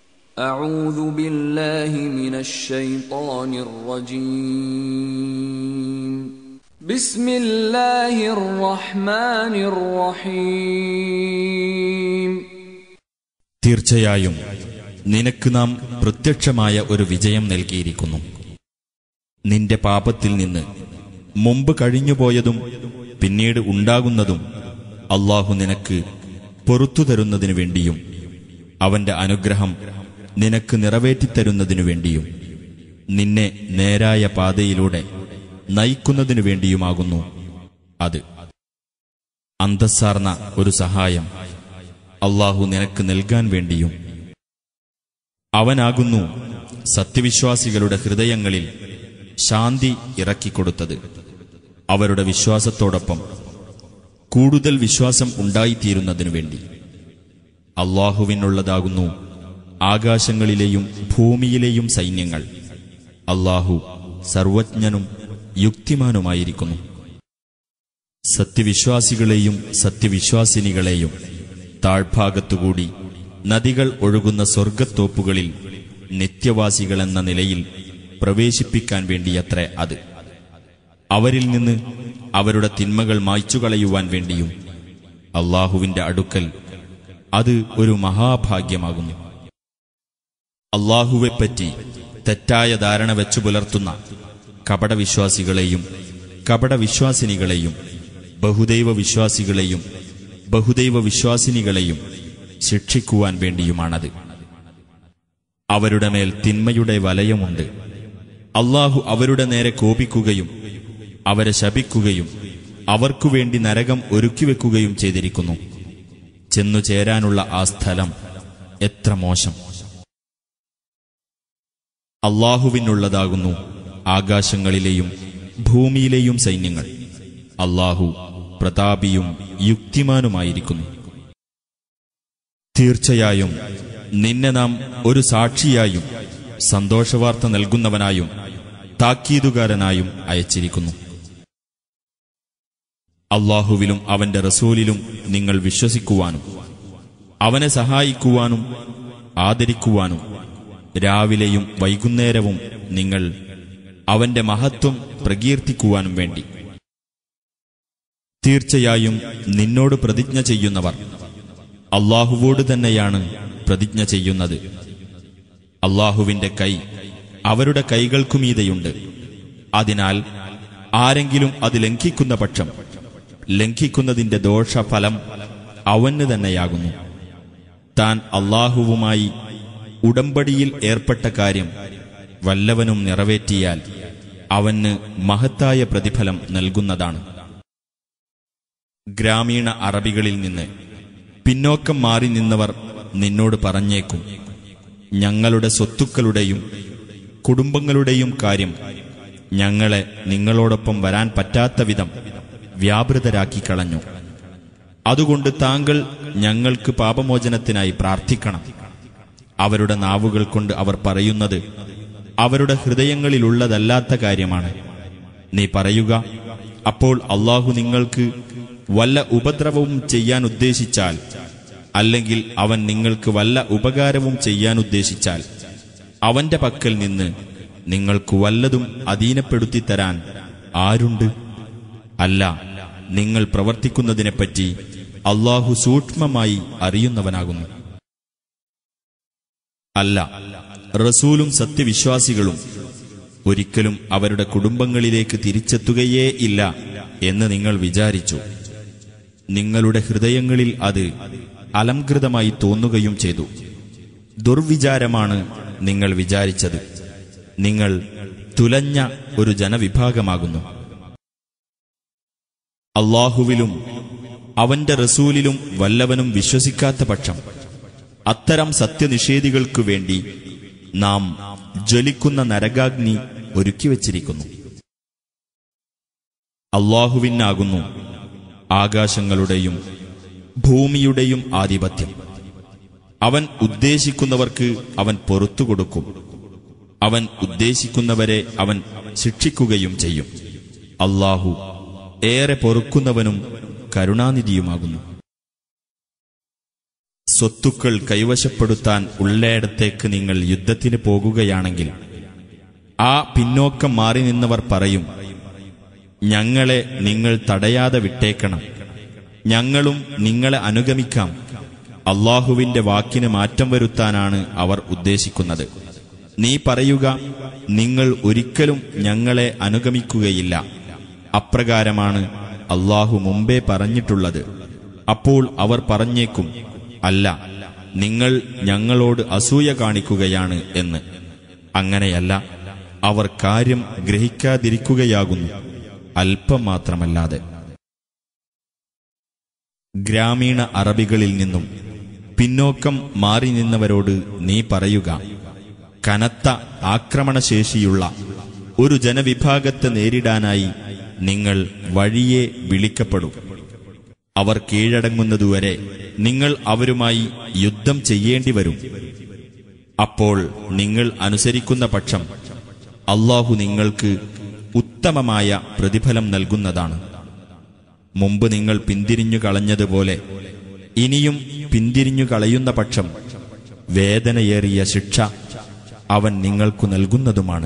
أعوذ بالله من الشيطان الرجيم بسم الله الرحمن الرحيم തീർച്ചയായും നിനക്ക് നാം പ്രത്യക്ഷമായ ഒരു വിജയം നൽകിയിരിക്കുന്നു നിന്റെ പാപത്തിൽ നിന്ന് മുമ്പ് കഴിഞ്ഞുപോയതും പിന്നീട് ഉണ്ടാകുന്നതും അള്ളാഹു നിനക്ക് പൊറത്തു തരുന്നതിനു വേണ്ടിയും അവന്റെ അനുഗ്രഹം നിനക്ക് നിറവേറ്റിത്തരുന്നതിനു വേണ്ടിയും നിന്നെ നേരായ പാതയിലൂടെ നയിക്കുന്നതിനു വേണ്ടിയുമാകുന്നു അത് അന്തസ്സാർന്ന ഒരു സഹായം അള്ളാഹു നിനക്ക് നൽകാൻ വേണ്ടിയും അവനാകുന്നു സത്യവിശ്വാസികളുടെ ഹൃദയങ്ങളിൽ ശാന്തി ഇറക്കിക്കൊടുത്തത് അവരുടെ വിശ്വാസത്തോടൊപ്പം കൂടുതൽ വിശ്വാസം ഉണ്ടായിത്തീരുന്നതിനു വേണ്ടി അള്ളാഹുവിനുള്ളതാകുന്നു ആകാശങ്ങളിലെയും ഭൂമിയിലെയും സൈന്യങ്ങൾ അള്ളാഹു സർവജ്ഞനും യുക്തിമാനുമായിരിക്കുന്നു സത്യവിശ്വാസികളെയും സത്യവിശ്വാസിനികളെയും താഴ്ഭാഗത്തുകൂടി നദികൾ ഒഴുകുന്ന സ്വർഗത്തോപ്പുകളിൽ നിത്യവാസികളെന്ന നിലയിൽ പ്രവേശിപ്പിക്കാൻ വേണ്ടിയത്രേ അത് അവരിൽ നിന്ന് അവരുടെ തിന്മകൾ മായ്ച്ചുകളയുവാൻ വേണ്ടിയും അള്ളാഹുവിന്റെ അടുക്കൽ അത് ഒരു മഹാഭാഗ്യമാകുന്നു അള്ളാഹുവെപ്പറ്റി തെറ്റായ ധാരണ വെച്ചു പുലർത്തുന്ന കപടവിശ്വാസികളെയും കപടവിശ്വാസിനികളെയും ബഹുദൈവ വിശ്വാസികളെയും ബഹുദൈവ വിശ്വാസിനികളെയും ശിക്ഷിക്കുവാൻ വേണ്ടിയുമാണത് അവരുടെ മേൽ തിന്മയുടെ വലയമുണ്ട് അള്ളാഹു അവരുടെ നേരെ കോപിക്കുകയും അവരെ ശപിക്കുകയും അവർക്കുവേണ്ടി നരകം ഒരുക്കിവെക്കുകയും ചെയ്തിരിക്കുന്നു ചെന്നു ചേരാനുള്ള ആ സ്ഥലം എത്ര മോശം അള്ളാഹുവിനുള്ളതാകുന്നു ആകാശങ്ങളിലെയും ഭൂമിയിലെയും സൈന്യങ്ങൾ അള്ളാഹു പ്രതാപിയും യുക്തിമാനുമായിരിക്കുന്നു തീർച്ചയായും നിന്നെ നാം ഒരു സാക്ഷിയായും സന്തോഷവാർത്ത നൽകുന്നവനായും താക്കീതുകാരനായും അയച്ചിരിക്കുന്നു അള്ളാഹുവിലും അവന്റെ റസൂലിലും നിങ്ങൾ വിശ്വസിക്കുവാനും അവനെ സഹായിക്കുവാനും ആദരിക്കുവാനും രാവിലെയും വൈകുന്നേരവും നിങ്ങൾ അവന്റെ മഹത്വം പ്രകീർത്തിക്കുവാനും വേണ്ടി തീർച്ചയായും നിന്നോട് പ്രതിജ്ഞ ചെയ്യുന്നവർ അള്ളാഹുവോട് തന്നെയാണ് പ്രതിജ്ഞ ചെയ്യുന്നത് അള്ളാഹുവിന്റെ കൈ അവരുടെ കൈകൾക്കുമീതെയുണ്ട് അതിനാൽ ആരെങ്കിലും അത് ലംഘിക്കുന്ന പക്ഷം ലംഘിക്കുന്നതിന്റെ ദോഷഫലം അവന് തന്നെയാകുന്നു താൻ അള്ളാഹുവുമായി ഉടമ്പടിയിൽ ഏർപ്പെട്ട കാര്യം വല്ലവനും നിറവേറ്റിയാൽ അവന് മഹത്തായ പ്രതിഫലം നൽകുന്നതാണ് ഗ്രാമീണ അറബികളിൽ നിന്ന് പിന്നോക്കം മാറി നിന്നവർ നിന്നോട് പറഞ്ഞേക്കും ഞങ്ങളുടെ സ്വത്തുക്കളുടെയും കുടുംബങ്ങളുടെയും കാര്യം ഞങ്ങളെ നിങ്ങളോടൊപ്പം വരാൻ പറ്റാത്ത വിധം വ്യാപൃതരാക്കി കളഞ്ഞു അതുകൊണ്ട് താങ്കൾ ഞങ്ങൾക്ക് പാപമോചനത്തിനായി പ്രാർത്ഥിക്കണം അവരുടെ നാവുകൾ കൊണ്ട് അവർ പറയുന്നത് അവരുടെ ഹൃദയങ്ങളിലുള്ളതല്ലാത്ത കാര്യമാണ് നീ പറയുക അപ്പോൾ അള്ളാഹു നിങ്ങൾക്ക് വല്ല ഉപദ്രവവും ചെയ്യാൻ ഉദ്ദേശിച്ചാൽ അല്ലെങ്കിൽ അവൻ നിങ്ങൾക്ക് വല്ല ഉപകാരവും ചെയ്യാൻ ഉദ്ദേശിച്ചാൽ അവന്റെ പക്കൽ നിന്ന് നിങ്ങൾക്ക് വല്ലതും അധീനപ്പെടുത്തി തരാൻ ആരുണ്ട് അല്ല നിങ്ങൾ പ്രവർത്തിക്കുന്നതിനെപ്പറ്റി അള്ളാഹു സൂക്ഷ്മമായി അറിയുന്നവനാകുന്നു അല്ല റസൂലും സത്യവിശ്വാസികളും ഒരിക്കലും അവരുടെ കുടുംബങ്ങളിലേക്ക് തിരിച്ചെത്തുകയേ ഇല്ല എന്ന് നിങ്ങൾ വിചാരിച്ചു നിങ്ങളുടെ ഹൃദയങ്ങളിൽ അത് അലംകൃതമായി തോന്നുകയും ചെയ്തു ദുർവിചാരമാണ് നിങ്ങൾ വിചാരിച്ചത് നിങ്ങൾ തുലഞ്ഞ ഒരു ജനവിഭാഗമാകുന്നു അള്ളാഹുവിലും അവന്റെ റസൂലിലും വല്ലവനും വിശ്വസിക്കാത്ത പക്ഷം അത്തരം സത്യനിഷേധികൾക്കു വേണ്ടി നാം ജ്വലിക്കുന്ന നരകാഗ്നി ഒരുക്കിവച്ചിരിക്കുന്നു അള്ളാഹുവിനാകുന്നു ആകാശങ്ങളുടെയും ഭൂമിയുടെയും ആധിപത്യം അവൻ ഉദ്ദേശിക്കുന്നവർക്ക് അവൻ പൊറത്തു കൊടുക്കും അവൻ ഉദ്ദേശിക്കുന്നവരെ അവൻ ശിക്ഷിക്കുകയും ചെയ്യും അള്ളാഹു ഏറെ പൊറുക്കുന്നവനും കരുണാനിധിയുമാകുന്നു സ്വത്തുക്കൾ കൈവശപ്പെടുത്താൻ ഉള്ളയിടത്തേക്ക് നിങ്ങൾ യുദ്ധത്തിന് പോകുകയാണെങ്കിൽ ആ പിന്നോക്കം മാറി നിന്നവർ പറയും ഞങ്ങളെ നിങ്ങൾ തടയാതെ വിട്ടേക്കണം ഞങ്ങളും നിങ്ങളെ അനുഗമിക്കാം അള്ളാഹുവിന്റെ വാക്കിന് മാറ്റം വരുത്താനാണ് അവർ ഉദ്ദേശിക്കുന്നത് നീ പറയുക നിങ്ങൾ ഒരിക്കലും ഞങ്ങളെ അനുഗമിക്കുകയില്ല അപ്രകാരമാണ് അള്ളാഹു മുമ്പേ പറഞ്ഞിട്ടുള്ളത് അപ്പോൾ അവർ പറഞ്ഞേക്കും അല്ല നിങ്ങൾ ഞങ്ങളോട് അസൂയ കാണിക്കുകയാണ് എന്ന് അങ്ങനെയല്ല അവർ കാര്യം ഗ്രഹിക്കാതിരിക്കുകയാകുന്നു അല്പം മാത്രമല്ലാതെ ഗ്രാമീണ അറബികളിൽ നിന്നും പിന്നോക്കം മാറി നിന്നവരോട് നീ പറയുക കനത്ത ആക്രമണശേഷിയുള്ള ഒരു ജനവിഭാഗത്തെ നേരിടാനായി നിങ്ങൾ വഴിയെ വിളിക്കപ്പെടും അവർ കീഴടങ്ങുന്നതുവരെ നിങ്ങൾ അവരുമായി യുദ്ധം ചെയ്യേണ്ടി വരും അപ്പോൾ നിങ്ങൾ അനുസരിക്കുന്ന പക്ഷം അള്ളാഹു നിങ്ങൾക്ക് ഉത്തമമായ പ്രതിഫലം നൽകുന്നതാണ് മുമ്പ് നിങ്ങൾ പിന്തിരിഞ്ഞു കളഞ്ഞതുപോലെ ഇനിയും പിന്തിരിഞ്ഞു കളയുന്ന പക്ഷം വേദനയേറിയ ശിക്ഷ അവൻ നിങ്ങൾക്കു നൽകുന്നതുമാണ്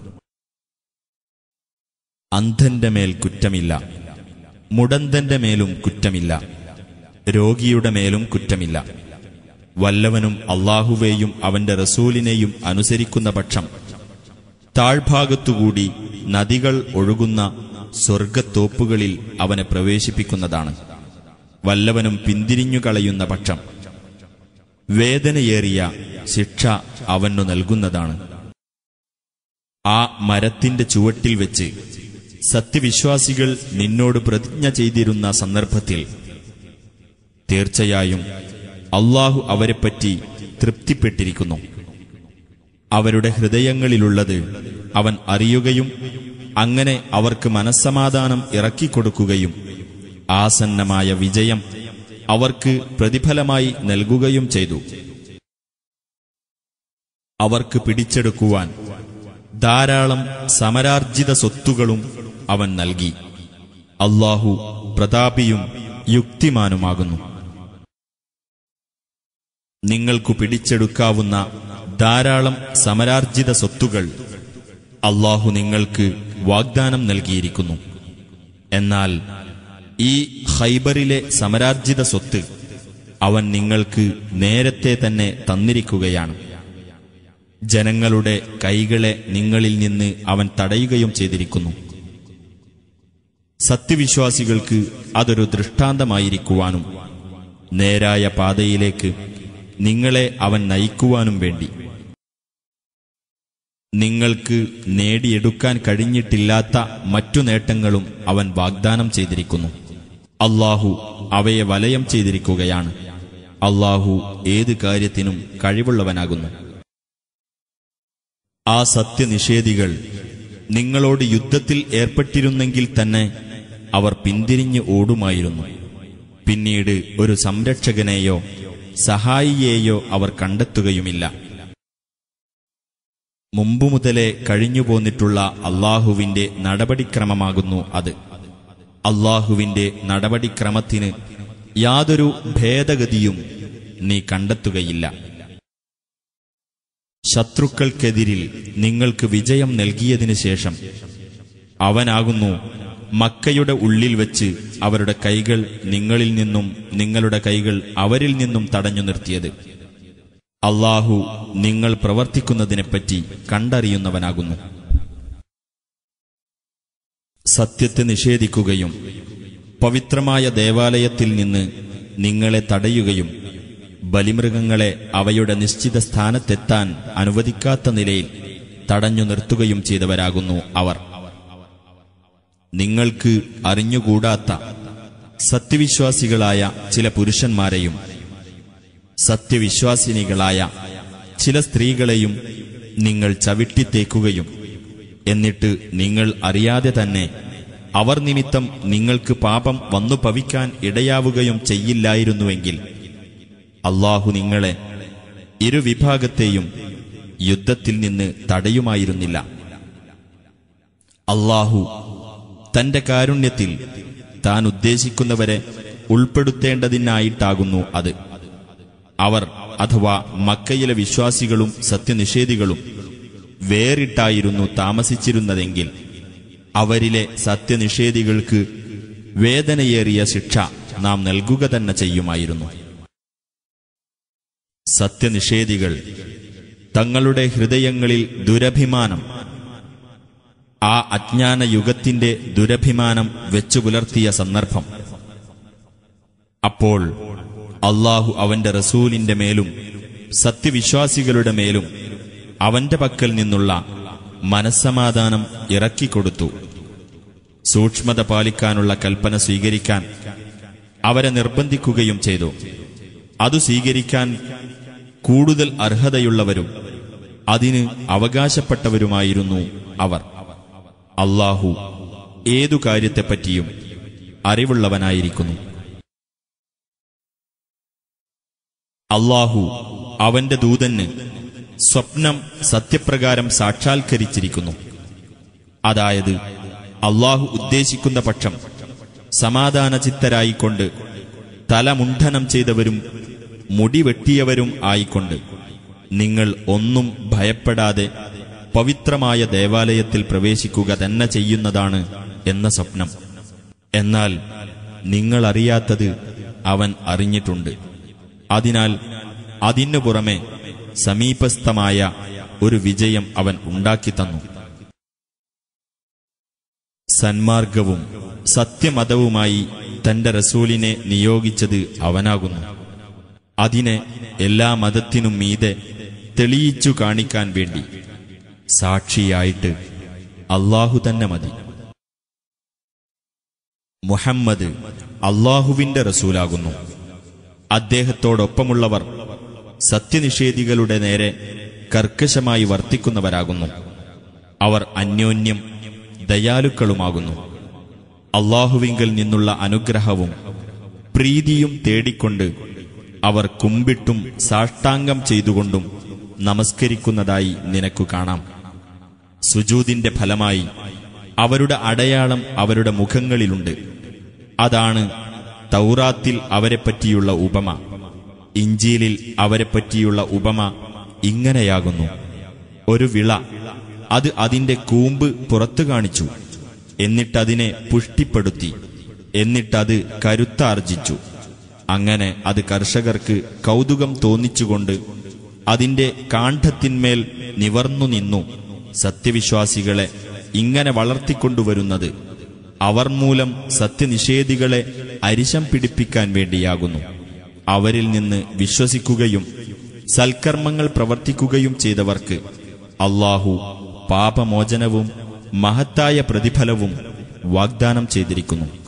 അന്ധന്റെ മേൽ കുറ്റമില്ല മുടന്തന്റെ മേലും കുറ്റമില്ല രോഗിയുടെ മേലും കുറ്റമില്ല വല്ലവനും അള്ളാഹുവേയും അവന്റെ റസൂലിനെയും അനുസരിക്കുന്ന പക്ഷം താഴ്ഭാഗത്തുകൂടി നദികൾ ഒഴുകുന്ന സ്വർഗത്തോപ്പുകളിൽ അവനെ പ്രവേശിപ്പിക്കുന്നതാണ് വല്ലവനും പിന്തിരിഞ്ഞു കളയുന്ന പക്ഷം വേദനയേറിയ ശിക്ഷ അവനു നൽകുന്നതാണ് ആ മരത്തിന്റെ ചുവട്ടിൽ വെച്ച് സത്യവിശ്വാസികൾ നിന്നോട് പ്രതിജ്ഞ ചെയ്തിരുന്ന സന്ദർഭത്തിൽ തീർച്ചയായും അള്ളാഹു അവരെപ്പറ്റി തൃപ്തിപ്പെട്ടിരിക്കുന്നു അവരുടെ ഹൃദയങ്ങളിലുള്ളത് അവൻ അറിയുകയും അങ്ങനെ അവർക്ക് മനസ്സമാധാനം ഇറക്കിക്കൊടുക്കുകയും ആസന്നമായ വിജയം അവർക്ക് പ്രതിഫലമായി നൽകുകയും ചെയ്തു അവർക്ക് പിടിച്ചെടുക്കുവാൻ ധാരാളം സമരാർജിത സ്വത്തുകളും അവൻ നൽകി അള്ളാഹു പ്രതാപിയും യുക്തിമാനുമാകുന്നു നിങ്ങൾക്കു പിടിച്ചെടുക്കാവുന്ന ധാരാളം സമരാർജിത സ്വത്തുകൾ അള്ളാഹു നിങ്ങൾക്ക് വാഗ്ദാനം നൽകിയിരിക്കുന്നു എന്നാൽ ഈ ഹൈബറിലെ സമരാർജിത സ്വത്ത് അവൻ നിങ്ങൾക്ക് നേരത്തെ തന്നെ തന്നിരിക്കുകയാണ് ജനങ്ങളുടെ കൈകളെ നിങ്ങളിൽ നിന്ന് അവൻ തടയുകയും ചെയ്തിരിക്കുന്നു സത്യവിശ്വാസികൾക്ക് അതൊരു ദൃഷ്ടാന്തമായിരിക്കുവാനും നേരായ പാതയിലേക്ക് നിങ്ങളെ അവൻ നയിക്കുവാനും വേണ്ടി നിങ്ങൾക്ക് നേടിയെടുക്കാൻ കഴിഞ്ഞിട്ടില്ലാത്ത മറ്റു നേട്ടങ്ങളും അവൻ വാഗ്ദാനം ചെയ്തിരിക്കുന്നു അള്ളാഹു അവയെ വലയം ചെയ്തിരിക്കുകയാണ് അള്ളാഹു ഏത് കാര്യത്തിനും കഴിവുള്ളവനാകുന്നു ആ സത്യനിഷേധികൾ നിങ്ങളോട് യുദ്ധത്തിൽ ഏർപ്പെട്ടിരുന്നെങ്കിൽ തന്നെ അവർ പിന്തിരിഞ്ഞ് ഓടുമായിരുന്നു പിന്നീട് ഒരു സംരക്ഷകനെയോ സഹായിയെയോ അവർ കണ്ടെത്തുകയുമില്ല മുമ്പു മുതലേ കഴിഞ്ഞുപോന്നിട്ടുള്ള അള്ളാഹുവിന്റെ നടപടിക്രമമാകുന്നു അത് അള്ളാഹുവിന്റെ നടപടിക്രമത്തിന് യാതൊരു ഭേദഗതിയും നീ കണ്ടെത്തുകയില്ല ശത്രുക്കൾക്കെതിരിൽ നിങ്ങൾക്ക് വിജയം നൽകിയതിനു ശേഷം അവനാകുന്നു മക്കയുടെ ഉള്ളിൽ വെച്ച് അവരുടെ കൈകൾ നിങ്ങളിൽ നിന്നും നിങ്ങളുടെ കൈകൾ അവരിൽ നിന്നും തടഞ്ഞു നിർത്തിയത് അള്ളാഹു നിങ്ങൾ പ്രവർത്തിക്കുന്നതിനെപ്പറ്റി കണ്ടറിയുന്നവനാകുന്നു സത്യത്തെ നിഷേധിക്കുകയും പവിത്രമായ ദേവാലയത്തിൽ നിന്ന് നിങ്ങളെ തടയുകയും ബലിമൃഗങ്ങളെ അവയുടെ നിശ്ചിത സ്ഥാനത്തെത്താൻ അനുവദിക്കാത്ത നിലയിൽ തടഞ്ഞു നിർത്തുകയും ചെയ്തവരാകുന്നു അവർ നിങ്ങൾക്ക് അറിഞ്ഞുകൂടാത്ത സത്യവിശ്വാസികളായ ചില പുരുഷന്മാരെയും സത്യവിശ്വാസിനികളായ ചില സ്ത്രീകളെയും നിങ്ങൾ ചവിട്ടിത്തേക്കുകയും എന്നിട്ട് നിങ്ങൾ അറിയാതെ തന്നെ അവർ നിമിത്തം നിങ്ങൾക്ക് പാപം വന്നു പവിക്കാൻ ഇടയാവുകയും ചെയ്യില്ലായിരുന്നുവെങ്കിൽ അള്ളാഹു നിങ്ങളെ ഇരുവിഭാഗത്തെയും യുദ്ധത്തിൽ നിന്ന് തടയുമായിരുന്നില്ല അള്ളാഹു തന്റെ കാരുണ്യത്തിൽ താൻ ഉദ്ദേശിക്കുന്നവരെ ഉൾപ്പെടുത്തേണ്ടതിനായിട്ടാകുന്നു അത് അവർ അഥവാ മക്കയിലെ വിശ്വാസികളും സത്യനിഷേധികളും വേറിട്ടായിരുന്നു താമസിച്ചിരുന്നതെങ്കിൽ അവരിലെ സത്യനിഷേധികൾക്ക് വേദനയേറിയ ശിക്ഷ നാം നൽകുക തന്നെ ചെയ്യുമായിരുന്നു സത്യനിഷേധികൾ തങ്ങളുടെ ഹൃദയങ്ങളിൽ ദുരഭിമാനം ആ അജ്ഞാന യുഗത്തിന്റെ ദുരഭിമാനം വെച്ചു പുലർത്തിയ സന്ദർഭം അപ്പോൾ അള്ളാഹു അവന്റെ റസൂലിന്റെ മേലും സത്യവിശ്വാസികളുടെ മേലും അവന്റെ പക്കൽ നിന്നുള്ള മനസ്സമാധാനം ഇറക്കിക്കൊടുത്തു സൂക്ഷ്മത പാലിക്കാനുള്ള കൽപ്പന സ്വീകരിക്കാൻ അവരെ നിർബന്ധിക്കുകയും ചെയ്തു അത് സ്വീകരിക്കാൻ കൂടുതൽ അർഹതയുള്ളവരും അതിന് അവകാശപ്പെട്ടവരുമായിരുന്നു അവർ അള്ളാഹു ഏതു കാര്യത്തെപ്പറ്റിയും അറിവുള്ളവനായിരിക്കുന്നു അള്ളാഹു അവന്റെ ദൂതന് സ്വപ്നം സത്യപ്രകാരം സാക്ഷാത്കരിച്ചിരിക്കുന്നു അതായത് അള്ളാഹു ഉദ്ദേശിക്കുന്ന പക്ഷം സമാധാനചിത്തരായിക്കൊണ്ട് തലമുണ്ഠനം ചെയ്തവരും മുടി വെട്ടിയവരും ആയിക്കൊണ്ട് നിങ്ങൾ ഒന്നും ഭയപ്പെടാതെ പവിത്രമായ ദേവാലയത്തിൽ പ്രവേശിക്കുക തന്നെ ചെയ്യുന്നതാണ് എന്ന സ്വപ്നം എന്നാൽ നിങ്ങളറിയാത്തത് അവൻ അറിഞ്ഞിട്ടുണ്ട് അതിനാൽ അതിനു പുറമെ സമീപസ്ഥമായ ഒരു വിജയം അവൻ ഉണ്ടാക്കിത്തന്നു സന്മാർഗവും സത്യമതവുമായി തന്റെ റസൂലിനെ നിയോഗിച്ചത് അവനാകുന്നു അതിനെ എല്ലാ മതത്തിനും മീതെ തെളിയിച്ചു കാണിക്കാൻ വേണ്ടി സാക്ഷിയായിട്ട് അള്ളാഹു തന്നെ മതി മുഹമ്മദ് അള്ളാഹുവിന്റെ റസൂലാകുന്നു അദ്ദേഹത്തോടൊപ്പമുള്ളവർ സത്യനിഷേധികളുടെ നേരെ കർക്കശമായി വർത്തിക്കുന്നവരാകുന്നു അവർ അന്യോന്യം ദയാലുക്കളുമാകുന്നു അള്ളാഹുവിങ്കൽ നിന്നുള്ള അനുഗ്രഹവും പ്രീതിയും തേടിക്കൊണ്ട് അവർ കുമ്പിട്ടും സാഷ്ടാംഗം ചെയ്തുകൊണ്ടും നമസ്കരിക്കുന്നതായി നിനക്കു കാണാം സുജൂതിന്റെ ഫലമായി അവരുടെ അടയാളം അവരുടെ മുഖങ്ങളിലുണ്ട് അതാണ് തൗറാത്തിൽ അവരെപ്പറ്റിയുള്ള ഉപമ ഇഞ്ചീലിൽ അവരെപ്പറ്റിയുള്ള ഉപമ ഇങ്ങനെയാകുന്നു ഒരു വിള അത് അതിന്റെ കൂമ്പ് പുറത്തു കാണിച്ചു എന്നിട്ടതിനെ പുഷ്ടിപ്പെടുത്തി എന്നിട്ടത് കരുത്താർജിച്ചു അങ്ങനെ അത് കർഷകർക്ക് കൗതുകം തോന്നിച്ചുകൊണ്ട് അതിന്റെ കാണ്ഡത്തിന്മേൽ നിവർന്നു നിന്നു സത്യവിശ്വാസികളെ ഇങ്ങനെ വളർത്തിക്കൊണ്ടുവരുന്നത് അവർ മൂലം സത്യനിഷേധികളെ അരിശം പിടിപ്പിക്കാൻ വേണ്ടിയാകുന്നു അവരിൽ നിന്ന് വിശ്വസിക്കുകയും സൽക്കർമ്മങ്ങൾ പ്രവർത്തിക്കുകയും ചെയ്തവർക്ക് അള്ളാഹു പാപമോചനവും മഹത്തായ പ്രതിഫലവും വാഗ്ദാനം ചെയ്തിരിക്കുന്നു